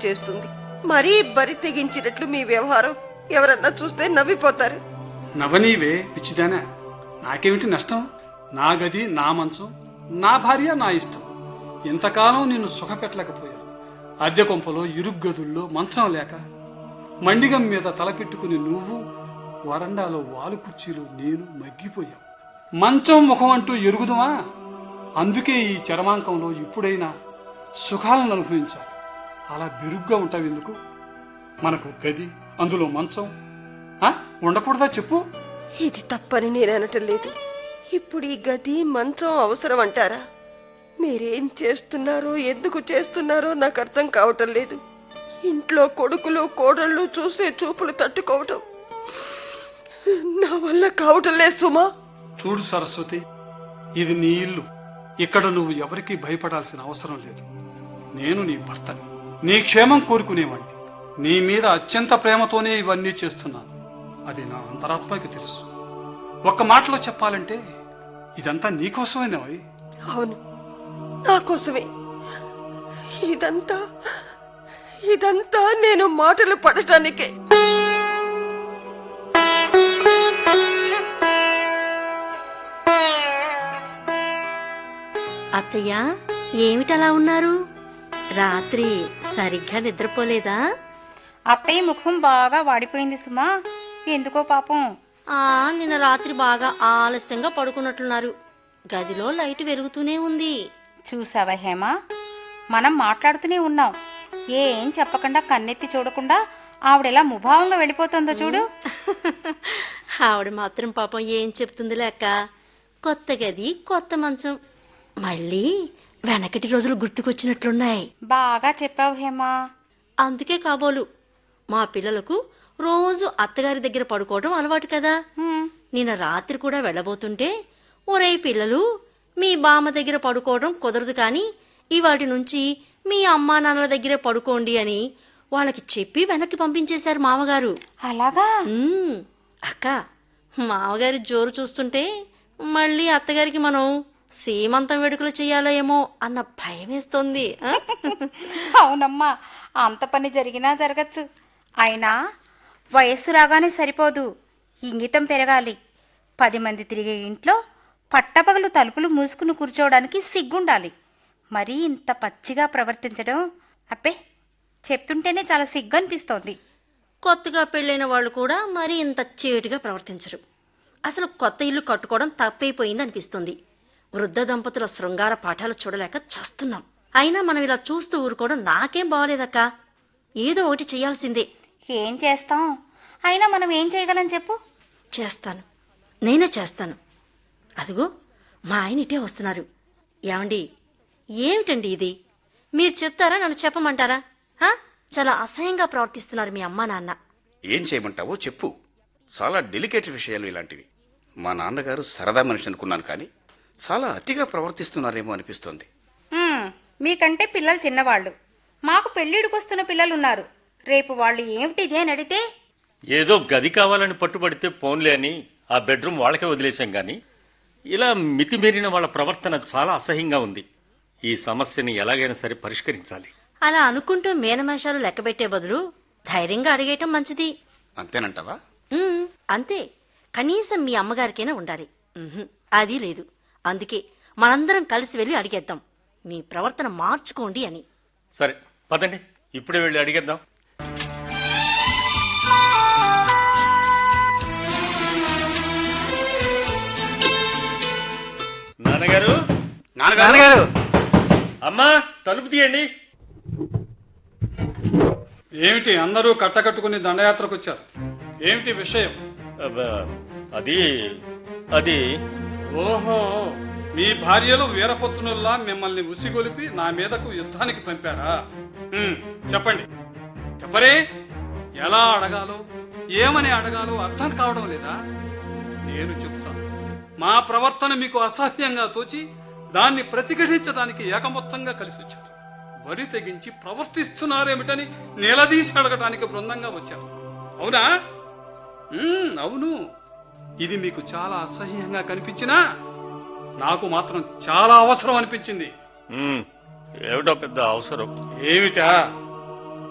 చేస్తుంది మరీ బరి తెగించినట్లు మీ వ్యవహారం ఎవరన్నా చూస్తే నవ్విపోతారు నవనీవే పిచ్చిదానా నాకేమిటి నష్టం నా గది నా మంచం నా భార్య నా ఇష్టం ఇంతకాలం నిన్ను సుఖపెట్టలేకపోయాను అద్దె కొంపలో ఇరుగ్గదుల్లో మంచం లేక మండిగం మీద తలపెట్టుకుని నువ్వు వరండాలో వాలు కుర్చీలో నేను మగ్గిపోయావు మంచం ముఖం అంటూ ఎరుగుదమా అందుకే ఈ చరమాంకంలో ఇప్పుడైనా సుఖాలను అనుభవించాలి అలా బెరుగ్గా ఉంటావు ఎందుకు మనకు గది అందులో మంచం ఆ? ఉండకూడదా చెప్పు ఇది తప్పని నేను అనటం లేదు ఇప్పుడు ఈ గది మంచం అవసరం అంటారా మీరేం చేస్తున్నారో ఎందుకు చేస్తున్నారో నాకు అర్థం కావటం లేదు ఇంట్లో కొడుకులు కోడళ్ళు చూసే చూపులు తట్టుకోవటం నా వల్ల కావటం లేదు సుమా చూడు సరస్వతి ఇది నీ ఇల్లు ఇక్కడ నువ్వు ఎవరికీ భయపడాల్సిన అవసరం లేదు నేను నీ భర్తని నీ క్షేమం కోరుకునేవాణ్ణి నీ మీద అత్యంత ప్రేమతోనే ఇవన్నీ చేస్తున్నాను అది నా అంతరాత్మకి తెలుసు ఒక్క మాటలో చెప్పాలంటే ఇదంతా నీకోసమేనోయ్ అవును నా కోసమే ఇదంతా ఇదంతా నేను మాటలు పడటానికే అత్తయ్య ఏమిటలా ఉన్నారు రాత్రి సరిగ్గా నిద్రపోలేదా అత్తయ్య ముఖం బాగా వాడిపోయింది సుమా ఎందుకో పాపం ఆ నిన్న రాత్రి బాగా ఆలస్యంగా పడుకున్నట్లున్నారు గదిలో లైట్ వెలుగుతూనే ఉంది చూసావా హేమ మనం మాట్లాడుతూనే ఉన్నాం ఏం చెప్పకుండా కన్నెత్తి చూడకుండా ఆవిడెలా ముభావంగా వెళ్ళిపోతుందో చూడు ఆవిడ మాత్రం పాపం ఏం చెప్తుంది లేక కొత్త గది కొత్త మంచం మళ్ళీ వెనకటి రోజులు గుర్తుకొచ్చినట్లున్నాయి బాగా చెప్పావు హేమ అందుకే కాబోలు మా పిల్లలకు రోజు అత్తగారి దగ్గర పడుకోవడం అలవాటు కదా హ్మ్, నిన్న రాత్రి కూడా వెళ్ళబోతుంటే ఒరే పిల్లలు మీ బామ్మ దగ్గర పడుకోవడం కుదరదు కానీ ఇవాటి నుంచి మీ అమ్మా నాన్నల దగ్గరే పడుకోండి అని వాళ్ళకి చెప్పి వెనక్కి పంపించేశారు మామగారు అలాగా ఉమ్, అక్క మామగారి జోరు చూస్తుంటే మళ్ళీ అత్తగారికి మనం సీమంతం వేడుకలు చేయాలో ఏమో అన్న భయం వేస్తోంది ఆ? అవునమ్మా అంత పని జరిగినా జరగచ్చు అయినా వయస్సు రాగానే సరిపోదు ఇంగితం పెరగాలి పది మంది తిరిగే ఇంట్లో పట్టపగలు తలుపులు మూసుకుని కూర్చోవడానికి సిగ్గుండాలి మరీ ఇంత పచ్చిగా ప్రవర్తించడం అబ్బే చెప్తుంటేనే చాలా సిగ్గు అనిపిస్తోంది కొత్తగా పెళ్ళైన వాళ్ళు కూడా మరి ఇంత చేటుగా ప్రవర్తించరు అసలు కొత్త ఇల్లు కట్టుకోవడం తప్పైపోయింది అనిపిస్తుంది వృద్ధ దంపతుల శృంగార పాఠాలు చూడలేక చస్తున్నాం అయినా మనం ఇలా చూస్తూ ఊరుకోవడం నాకేం బాగలేదక్క ఏదో ఒకటి చేయాల్సిందే ఏం చేస్తాం అయినా మనం ఏం చేయగలం చెప్పు చేస్తాను నేనే చేస్తాను అదిగో మా ఆయన ఇటే వస్తున్నారు ఏమండి ఏమిటండి ఇది మీరు చెప్తారా నన్ను చెప్పమంటారా హా? చాలా అసహ్యంగా ప్రవర్తిస్తున్నారు మీ అమ్మా నాన్న ఏం చేయమంటావో చెప్పు చాలా డెలికేట్ విషయాలు ఇలాంటివి మా నాన్నగారు సరదా మనిషి అనుకున్నాను కానీ చాలా అతిగా ప్రవర్తిస్తున్నారేమో అనిపిస్తోంది మ్మ్, మీకంటే పిల్లలు చిన్నవాళ్ళు మాకు పెళ్ళిడికొస్తున్న పిల్లలు ఉన్నారు రేపు వాళ్ళు ఏమిటిది అని అడిగితే ఏదో గది కావాలని పట్టుబడితే పోన్లే అని ఆ బెడ్రూమ్ వాళ్ళకే వదిలేశాం గాని ఇలా మితిమీరిన వాళ్ళ ప్రవర్తన చాలా అసహ్యంగా ఉంది ఈ సమస్యని ఎలాగైనా సరే పరిష్కరించాలి అలా అనుకుంటూ మేనమేషాలు లెక్కబెట్టే బదులు ధైర్యంగా అడిగేయటం మంచిది అంతేనంటావా ఉమ్, అంతే కనీసం మీ అమ్మగారికైనా ఉండాలి ఉహుం, అది లేదు అందుకే మనందరం కలిసి వెళ్ళి అడిగేద్దాం మీ ప్రవర్తన మార్చుకోండి అని సరే పదండి ఇప్పుడే వెళ్ళి అడిగేద్దాం నాన్నగారు నాన్నగారు అమ్మా తలుపు తీయండి ఏమిటి అందరూ కట్టకట్టుకుని దండయాత్రకు వచ్చారు ఏమిటి విషయం అబ్బా, అది అది ఓహో మీ భార్యలు వీరపత్నుల్లా మిమ్మల్ని ఉసిగొలిపి నా మీదకు యుద్ధానికి పంపారా ఉమ్, చెప్పండి చెప్పరే ఎలా అడగాలో ఏమని అడగాలో అర్థం కావడం లేదా నేను చెప్తాను మా ప్రవర్తన మీకు అసహ్యంగా తోచి దాన్ని ప్రతిఘటించడానికి ఏకమొత్తంగా కలిసి వచ్చారు వరి తెగించి ప్రవర్తిస్తున్నారేమిటని నిలదీసి అడగటానికి బృందంగా వచ్చారు అవునా ఉమ్, అవును ఇది మీకు చాలా అసహ్యంగా కనిపించినా నాకు మాత్రం చాలా అవసరం అనిపించింది ఉమ్, ఏమిటో పెద్ద అవసరం ఏమిటా